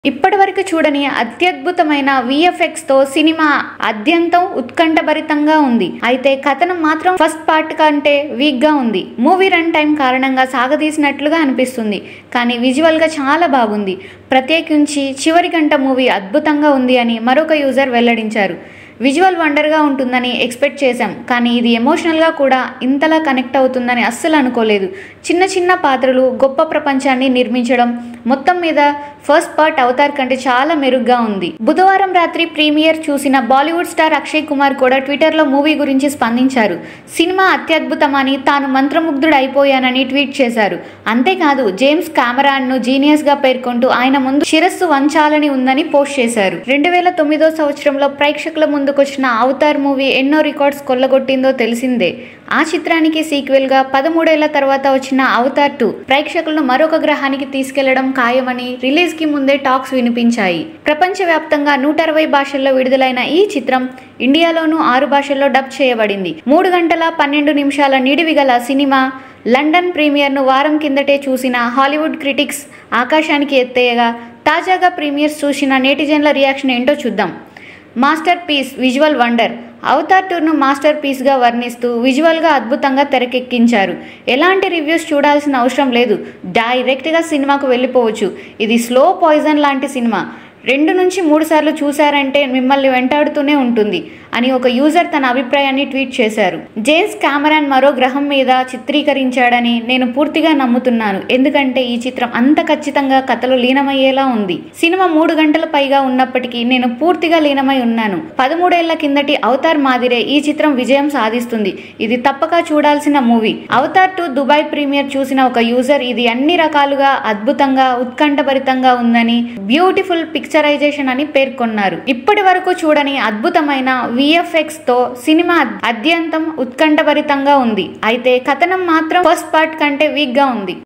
ఇప్పటి వరకు చూడని అత్యద్భుతమైన విఎఫ్ఎక్స్ తో సినిమా అత్యంతం ఉత్కంఠభరితంగా ఉంది అయితే కథనం మాత్రం ఫస్ట్ పార్ట్ కంటే వీక్ గా ఉంది మూవీ రన్ టైం కారణంగా సాగదీసినట్లుగా అనిపిస్తుంది కానీ విజువల్ గా చాలా బాగుంది ప్రత్యేకించి చివరి గంట మూవీ అద్భుతంగా ఉంది అని మరొక యూజర్ వెల్లడించారు విజువల్ వండర్గా ఉంటుందని ఎక్స్పెక్ట్ చేశాం కానీ ఇది ఎమోషనల్గా కూడా ఇంతలా కనెక్ట్ అవుతుందని అస్సలు అనుకోలేదు చిన్న చిన్న పాత్రలు గొప్ప ప్రపంచాన్ని నిర్మించడం మొత్తం మీద ఫస్ట్ పార్ట్ అవతార్ కంటే చాలా మెరుగ్గా ఉంది బుధవారం రాత్రి ప్రీమియర్ చూసిన బాలీవుడ్ స్టార్ అక్షయ్ కుమార్ కూడా ట్విట్టర్లో మూవీ గురించి స్పందించారు సినిమా అత్యద్భుతమని తాను మంత్రముగ్ధుడు అయిపోయానని ట్వీట్ చేశారు అంతేకాదు జేమ్స్ ను జీనియస్ గా పేర్కొంటూ ఆయన ముందు శిరస్సు వంచాలని ఉందని పోస్ట్ చేశారు రెండు వేల తొమ్మిదో సంవత్సరంలో ప్రేక్షకుల ముందుకొచ్చిన అవతార్ మూవీ ఎన్నో రికార్డ్స్ కొల్లగొట్టిందో తెలిసిందే ఆ చిత్రానికి సీక్వెల్ గా పదమూడేళ్ల తర్వాత వచ్చిన అవతార్ టూ ప్రేక్షకులను మరొక గ్రహానికి తీసుకెళ్లడం ఖాయమని రిలీజ్ కి ముందే టాక్స్ వినిపించాయి ప్రపంచవ్యాప్తంగా నూట అరవై భాషల్లో విడుదలైన ఈ చిత్రం ఇండియాలోనూ ఆరు భాషల్లో డబ్ చేయబడింది మూడు గంటల పన్నెండు నిమిషాల నిడివి గల సినిమా లండన్ ప్రీమియర్ను వారం కిందటే చూసిన హాలీవుడ్ క్రిటిక్స్ ఆకాశానికి ఎత్తేయగా తాజాగా ప్రీమియర్స్ చూసిన నేటిజన్ల రియాక్షన్ ఏంటో చూద్దాం masterpiece visual wonder Avatar టూర్ను మాస్టర్ పీస్గా వర్ణిస్తూ విజువల్గా అద్భుతంగా తెరకెక్కించారు ఎలాంటి రివ్యూస్ చూడాల్సిన అవసరం లేదు డైరెక్ట్గా సినిమాకు వెళ్ళిపోవచ్చు ఇది స్లో పాయిజన్ లాంటి సినిమా రెండు నుంచి మూడు సార్లు చూశారంటే మిమ్మల్ని వెంటాడుతూనే ఉంటుంది అని ఒక యూజర్ తన అభిప్రాయాన్ని ట్వీట్ చేశారు జేమ్స్ కెమెరాన్ మరో గ్రహం మీద చిత్రీకరించాడని నేను పూర్తిగా నమ్ముతున్నాను ఎందుకంటే ఈ చిత్రం అంత ఖచ్చితంగా కథలో లీనమయ్యేలా ఉంది సినిమా మూడు గంటల పైగా ఉన్నప్పటికీ నేను పూర్తిగా లీనమై ఉన్నాను పదమూడేళ్ల కిందటి అవతార్ మాదిరే ఈ చిత్రం విజయం సాధిస్తుంది ఇది తప్పక చూడాల్సిన movie Avatar two Dubai premiere చూసిన ఒక యూజర్ ఇది అన్ని రకాలుగా అద్భుతంగా ఉత్కంఠభరితంగా ఉందని బ్యూటిఫుల్ పిక్చరైజేషన్ అని పేర్కొన్నారు ఇప్పటి వరకు చూడని అద్భుతమైన విఎఫ్ఎక్స్ తో సినిమా అద్యంతం ఉత్కంఠభరితంగా ఉంది అయితే కథనం మాత్రం ఫస్ట్ పార్ట్ కంటే వీక్ గా ఉంది